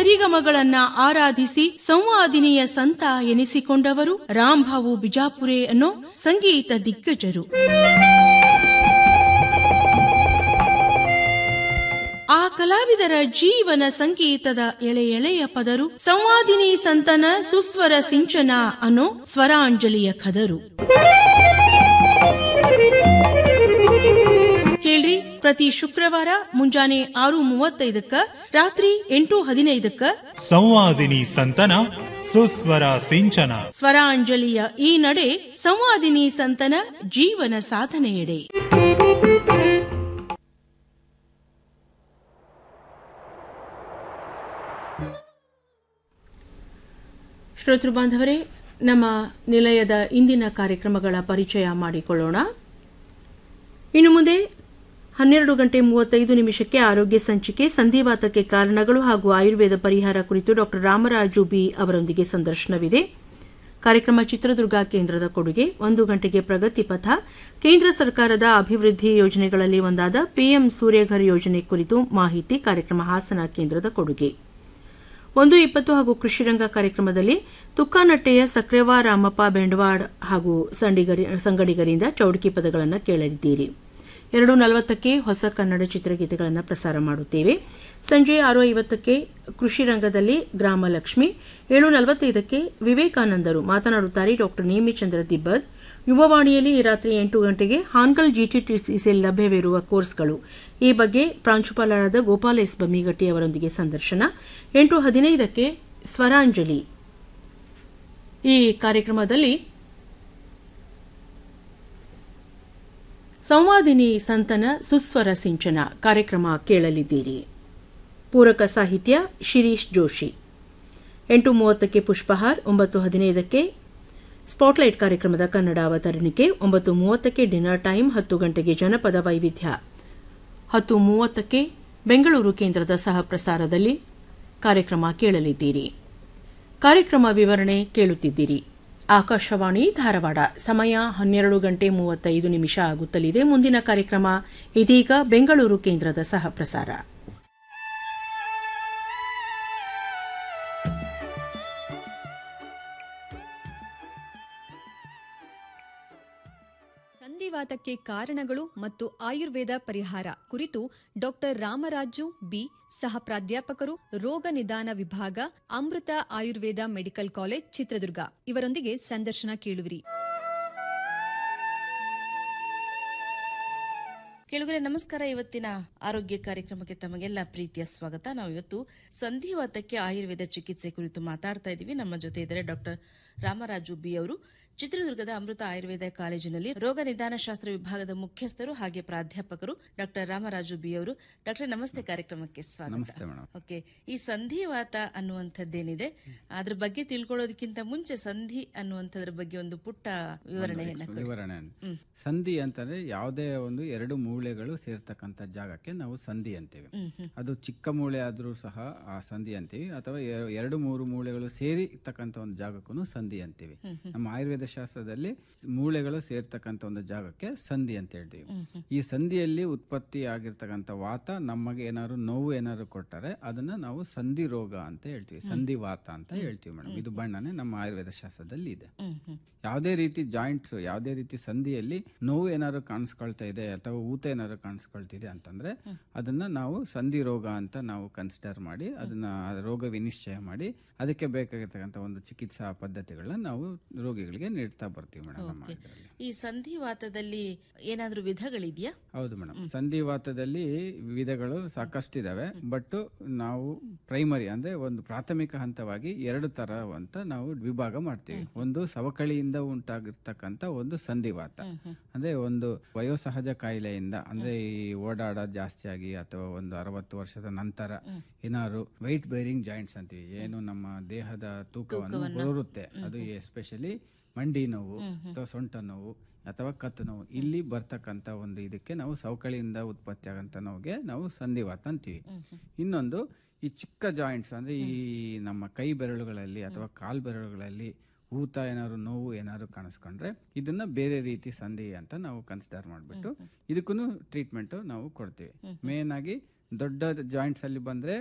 ಸರಿಗಮಗಳನ್ನ ಆರಾಧಿಸಿ ಸಂವಾದಿನಿಯ ಸಂತ ಎನಿಸಿಕೊಂಡವರು ರಾಂಭಾವು ಬಿಜಾಪುರೆ ಅನ್ನೋ ಸಂಗೀತ ದಿಗ್ಗಜರು ಆ ಕಲಾವಿದರ ಜೀವನ ಸಂಗೀತದ ಎಳೆ ಎಳೆಯ ಪದರು ಸಂವಾದಿನಿ ಸಂತನ ಸುಸ್ವರ ಸಿಂಚನ ಅನ್ನೋ ಸ್ವರಾಂಜಲಿಯ ಖದರು ಕೇಳ್ರಿ ಪ್ರತಿ ಶುಕ್ರವಾರ ಮುಂಜಾನೆ ಆರು ಮೂವತ್ತೈದಕ್ಕ ರಾತ್ರಿ ಎಂಟು ಹದಿನೈದಕ್ಕ ಸಂವಾದಿನಿ ಸಂತನ ಸುಸ್ವರ ಸಿಂಚನ ಸ್ವರಾಂಜಲಿಯ ಈ ನಡೆ ಸಂವಾದಿನಿ ಸಂತನ ಜೀವನ ಸಾಧನೆಯೆಡೆ ಶ್ರೋತೃ ಬಾಂಧವರೇ ನಮ್ಮ ನಿಲಯದ ಇಂದಿನ ಕಾರ್ಯಕ್ರಮಗಳ ಪರಿಚಯ ಮಾಡಿಕೊಳ್ಳೋಣ ಇನ್ನು ಮುಂದೆ ಹನ್ನೆರಡು ಗಂಟೆ ಮೂವತ್ತೈದು ನಿಮಿಷಕ್ಕೆ ಆರೋಗ್ಯ ಸಂಚಿಕೆ ಸಂಧಿವಾತಕ್ಕೆ ಕಾರಣಗಳು ಹಾಗೂ ಆಯುರ್ವೇದ ಪರಿಹಾರ ಕುರಿತು ಡಾಕ್ಟರ್ ರಾಮರಾಜು ಬಿ ಅವರೊಂದಿಗೆ ಸಂದರ್ಶನವಿದೆ ಕಾರ್ಯಕ್ರಮ ಚಿತ್ರದುರ್ಗ ಕೇಂದ್ರದ ಕೊಡುಗೆ ಒಂದು ಗಂಟೆಗೆ ಪ್ರಗತಿ ಪಥ ಕೇಂದ್ರ ಸರ್ಕಾರದ ಅಭಿವೃದ್ಧಿ ಯೋಜನೆಗಳಲ್ಲಿ ಒಂದಾದ ಪಿಎಂ ಸೂರ್ಯಘರ್ ಯೋಜನೆ ಕುರಿತು ಮಾಹಿತಿ ಕಾರ್ಯಕ್ರಮ ಹಾಸನ ಕೇಂದ್ರದ ಕೊಡುಗೆ ಒಂದು ಇಪ್ಪತ್ತು ಹಾಗೂ ಕೃಷಿರಂಗ ಕಾರ್ಯಕ್ರಮದಲ್ಲಿ ತುಕ್ಕಾನಟ್ಟೆಯ ಸಕ್ರೆವಾ ರಾಮಪ್ಪ ಬೆಂಡವಾಡ್ ಹಾಗೂ ಸಂಡಿಗರಿ- ಸಂಗಡಿಗರಿಂದ ಚೌಡಿಕಿ ಪದಗಳನ್ನು ಕೇಳಲಿದ್ದೀರಿ ಎರಡು ನಲವತ್ತಕ್ಕೆ ಹೊಸ ಕನ್ನಡ ಚಿತ್ರಗೀತೆಗಳನ್ನು ಪ್ರಸಾರ ಮಾಡುತ್ತೇವೆ ಸಂಜೆ ಆರು ಐವತ್ತಕ್ಕೆ ಕೃಷಿ ರಂಗದಲ್ಲಿ ಗ್ರಾಮಲಕ್ಷ್ಮಿ ಏಳು ನಲವತ್ತೈದಕ್ಕೆ ವಿವೇಕಾನಂದರು ಮಾತನಾಡುತ್ತಾರೆ ಡಾಕ್ಟರ್ ನೇಮಿಚಂದ್ರ ದಿಬ್ಬದ್ ಯುವವಾಣಿಯಲ್ಲಿ ಈ ರಾತ್ರಿ ಎಂಟು ಗಂಟೆಗೆ ಹಾನ್ಗಲ್ ಜಿಟಿಟಿಸಿಯಲ್ಲಿ ಲಭ್ಯವಿರುವ ಕೋರ್ಸ್ಗಳು ಈ ಬಗ್ಗೆ ಪ್ರಾಂಶುಪಾಲರಾದ ಗೋಪಾಲ ಎಸ್ ಬಮ್ಮಿಗಟ್ಟಿ ಅವರೊಂದಿಗೆ ಸಂದರ್ಶನ ಎಂಟು ಹದಿನೈದಕ್ಕೆ ಸ್ವರಾಂಜಲಿ ಈ ಕಾರ್ಯಕ್ರಮದಲ್ಲಿ ಸಂವಾದಿನಿ ಸಂತನ ಸುಸ್ವರ ಸಿಂಚನ ಕಾರ್ಯಕ್ರಮ ಕೇಳಲಿದ್ದೀರಿ ಪೂರಕ ಸಾಹಿತ್ಯ ಶಿರೀಶ್ ಜೋಶಿ ಎಂಟು ಮೂವತ್ತಕ್ಕೆ ಪುಷ್ಪಹಾರ್ ಒಂಬತ್ತು ಹದಿನೈದಕ್ಕೆ ಸ್ಪಾಟ್ಲೈಟ್ ಕಾರ್ಯಕ್ರಮದ ಕನ್ನಡ ಅವತರಣಿಕೆ ಒಂಬತ್ತು ಮೂವತ್ತಕ್ಕೆ ಡಿನ್ನರ್ ಟೈಮ್ ಹತ್ತು ಗಂಟೆಗೆ ಜನಪದ ವೈವಿಧ್ಯ ಹತ್ತು ಮೂವತ್ತಕ್ಕೆ ಬೆಂಗಳೂರು ಕೇಂದ್ರದ ಸಹ ಪ್ರಸಾರದಲ್ಲಿ ಕಾರ್ಯಕ್ರಮ ಕೇಳಲಿದ್ದೀರಿ ಕಾರ್ಯಕ್ರಮ ವಿವರಣೆ ಕೇಳುತ್ತಿದ್ದೀರಿ ಆಕಾಶವಾಣಿ ಧಾರವಾಡ ಸಮಯ ಹನ್ನೆರಡು ಗಂಟೆ ಮೂವತ್ತೈದು ನಿಮಿಷ ಆಗುತ್ತಲಿದೆ ಮುಂದಿನ ಕಾರ್ಯಕ್ರಮ ಇದೀಗ ಬೆಂಗಳೂರು ಕೇಂದ್ರದ ಸಹ ಪ್ರಸಾರ ಸಂಧಿವಾತಕ್ಕೆ ಕಾರಣಗಳು ಮತ್ತು ಆಯುರ್ವೇದ ಪರಿಹಾರ ಕುರಿತು ಡಾಕ್ಟರ್ ರಾಮರಾಜು ಬಿ ಸಹ ಪ್ರಾಧ್ಯಾಪಕರು ರೋಗ ನಿದಾನ ವಿಭಾಗ ಅಮೃತ ಆಯುರ್ವೇದ ಮೆಡಿಕಲ್ ಕಾಲೇಜ್ ಚಿತ್ರದುರ್ಗ ಇವರೊಂದಿಗೆ ಸಂದರ್ಶನ ಕೇಳುವಿರಿ ಕೇಳುಗರೆ ನಮಸ್ಕಾರ ಇವತ್ತಿನ ಆರೋಗ್ಯ ಕಾರ್ಯಕ್ರಮಕ್ಕೆ ತಮಗೆಲ್ಲ ಪ್ರೀತಿಯ ಸ್ವಾಗತ ನಾವು ಇವತ್ತು ಸಂಧಿವಾತಕ್ಕೆ ಆಯುರ್ವೇದ ಚಿಕಿತ್ಸೆ ಕುರಿತು ಮಾತಾಡ್ತಾ ಇದ್ದೀವಿ ನಮ್ಮ ಜೊತೆ ಇದ್ದಾರೆ ಡಾಕ್ಟರ್ ರಾಮರಾಜು ಬಿ ಅವರು ಚಿತ್ರದುರ್ಗದ ಅಮೃತ ಆಯುರ್ವೇದ ಕಾಲೇಜಿನಲ್ಲಿ ರೋಗ ನಿದಾನ ಶಾಸ್ತ್ರ ವಿಭಾಗದ ಮುಖ್ಯಸ್ಥರು ಹಾಗೆ ಪ್ರಾಧ್ಯಾಪಕರು ಡಾಕ್ಟರ್ ರಾಮರಾಜು ಬಿ ಅವರು ಡಾಕ್ಟರ್ ನಮಸ್ತೆ ಕಾರ್ಯಕ್ರಮಕ್ಕೆ ಸ್ವಾಗತ ನಮಸ್ತೆ ಮೇಡಮ್ ಓಕೆ ಈ ಸಂಧಿವಾತ ಅನ್ನುವಂಥದ್ದೇನಿದೆ ಅದ್ರ ಬಗ್ಗೆ ತಿಳ್ಕೊಳ್ಳೋದಕ್ಕಿಂತ ಮುಂಚೆ ಸಂಧಿ ಅನ್ನುವಂಥದ್ರ ಬಗ್ಗೆ ಒಂದು ಪುಟ್ಟ ವಿವರಣೆಯನ್ನ ಕೊಡಿ. ವಿವರಣೆ ಹ್ಮ್. ಸಂಧಿ ಅಂತಂದ್ರೆ ಯಾವುದೇ ಒಂದು ಎರಡು ಮೂಳೆಗಳು ಸೇರ್ತಕ್ಕಂಥ ಜಾಗಕ್ಕೆ ನಾವು ಸಂಧಿ ಅಂತೀವಿ ಹ್ಮ್ ಹ್ಮ್ ಅದು ಚಿಕ್ಕ ಮೂಳೆ ಆದ್ರೂ ಸಹ ಆ ಸಂಧಿ ಅಂತೀವಿ ಅಥವಾ ಎ- ಎರಡು ಮೂರು ಮೂಳೆಗಳು ಸೇರಿರ್ತಕ್ಕಂಥ ಒಂದು ಜಾಗಕ್ಕೂ ಸಂಧಿ ಅಂತೀವಿ ನಮ್ಮ ಆಯುರ್ವೇದ ಶಾಸ್ತ್ರದಲ್ಲಿ ಮೂಳೆಗಳು ಸೇರ್ತಕ್ಕಂಥ ಒಂದು ಜಾಗಕ್ಕೆ ಸಂಧಿ ಅಂತ ಹೇಳ್ತೀವಿ ಈ ಸಂಧಿಯಲ್ಲಿ ಉತ್ಪತ್ತಿ ಆಗಿರ್ತಕ್ಕಂಥ ವಾತ ನಮಗೆ ಏನಾದ್ರು ನೋವು ಏನಾದ್ರು ಕೊಟ್ಟರೆ ಅದನ್ನ ನಾವು ಸಂಧಿ ರೋಗ ಅಂತ ಹೇಳ್ತೀವಿ ಸಂಧಿ ವಾತ ಅಂತ ಹೇಳ್ತೀವಿ ಮೇಡಮ್ ಇದು ಬಣ್ಣನೆ ನಮ್ಮ ಆಯುರ್ವೇದ ಶಾಸ್ತ್ರದಲ್ಲಿ ಇದೆ ಹ್ಮ್ ಹ್ಮ್ ಯಾವುದೇ ರೀತಿ ಜಾಯಿಂಟ್ಸ್ ಯಾವುದೇ ರೀತಿ ಸಂಧಿಯಲ್ಲಿ ನೋವು ಏನಾದ್ರು ಕಾಣಿಸ್ಕೊಳ್ತಾ ಇದೆ ಅಥವಾ ಊತ ಏನಾದ್ರು ಕಾಣಿಸ್ಕೊಳ್ತಿದೆ ಅಂತಂದ್ರೆ ಅದನ್ನ ನಾವು ಸಂಧಿ ರೋಗ ಅಂತ ನಾವು ಕನ್ಸಿಡರ್ ಮಾಡಿ ಅದನ್ನ ಆ ರೋಗ ವಿನಿಶ್ಚಯ ಮಾಡಿ ಅದಕ್ಕೆ ಬೇಕಾಗಿರ್ತಕ್ಕಂಥ ಒಂದು ಚಿಕಿತ್ಸಾ ಪದ್ಧತಿಗಳನ್ನ ನಾವು ರೋಗಿಗಳಿಗೆ ನೀಡ್ತಾ ಬರ್ತೀವಿ ಮೇಡಮ್ ನಮ್ಮ Okay. ಇದರಲ್ಲಿ ಈ ಸಂಧಿವಾತದಲ್ಲಿ ಏನಾದ್ರೂ ವಿಧಗಳಿದೆಯಾ ಹೌದು ಮೇಡಮ್ ಸಂಧಿವಾತದಲ್ಲಿ ವಿಧಗಳು ಸಾಕಷ್ಟಿದಾವೆ ಬಟ್ ನಾವು ಪ್ರೈಮರಿ ಅಂದ್ರೆ ಒಂದು ಪ್ರಾಥಮಿಕ ಹಂತವಾಗಿ ಎರಡು ತರ ಅಂತ ನಾವು ವಿಭಾಗ ಮಾಡ್ತೀವಿ ಒಂದು ಸವಕಳಿಯಿಂದ ಉಂಟಾಗಿರ್ತಕ್ಕಂಥ ಒಂದು ಸಂಧಿವಾತ ಅಂದ್ರೆ ಒಂದು ವಯೋಸಹಜ ಕಾಯಿಲೆಯಿಂದ ಅಂದ್ರೆ ಈ ಓಡಾಡೋದು ಜಾಸ್ತಿ ಆಗಿ ಅಥವಾ ಒಂದು ಅರವತ್ತು ವರ್ಷದ ನಂತರ ಏನಾದ್ರು ವೈಟ್ ಬೇರಿಂಗ್ ಜಾಯಿಂಟ್ಸ್ ಅಂತೀವಿ ಏನು ನಮ್ಮ ದೇಹದ ತೂಕವನ್ನು ಬರುತ್ತೆ ಅದು ಎಸ್ಪೆಷಲಿ ಮಂಡಿ ನೋವು ಅಥವಾ ಸೊಂಟ ನೋವು ಅಥವಾ ಕತ್ತು ನೋವು ಇಲ್ಲಿ ಬರ್ತಕ್ಕಂಥ ಒಂದು ಇದಕ್ಕೆ ನಾವು ಸವಕಳಿಯಿಂದ ಉತ್ಪತ್ತಿ ಆಗಂತ ನೋವಿಗೆ ನಾವು ಸಂಧಿವಾತ ಅಂತೀವಿ ಇನ್ನೊಂದು ಈ ಚಿಕ್ಕ ಜಾಯಿಂಟ್ಸ್ ಅಂದ್ರೆ ಈ ನಮ್ಮ ಕೈ ಬೆರಳುಗಳಲ್ಲಿ ಅಥವಾ ಕಾಲ್ ಬೆರಳುಗಳಲ್ಲಿ ಊತ ಏನಾದ್ರು ನೋವು ಏನಾದ್ರು ಕಾಣಿಸ್ಕೊಂಡ್ರೆ ಇದನ್ನ ಬೇರೆ ರೀತಿ ಸಂಧಿ ಅಂತ ನಾವು ಕನ್ಸಿಡರ್ ಮಾಡಿಬಿಟ್ಟು ಇದಕ್ಕೂ ಟ್ರೀಟ್ಮೆಂಟ್ ನಾವು ಕೊಡ್ತೀವಿ ಮೇನ್ ಆಗಿ ದೊಡ್ಡ ಜಾಯಿಂಟ್ಸ್ ಅಲ್ಲಿ ಬಂದ್ರೆ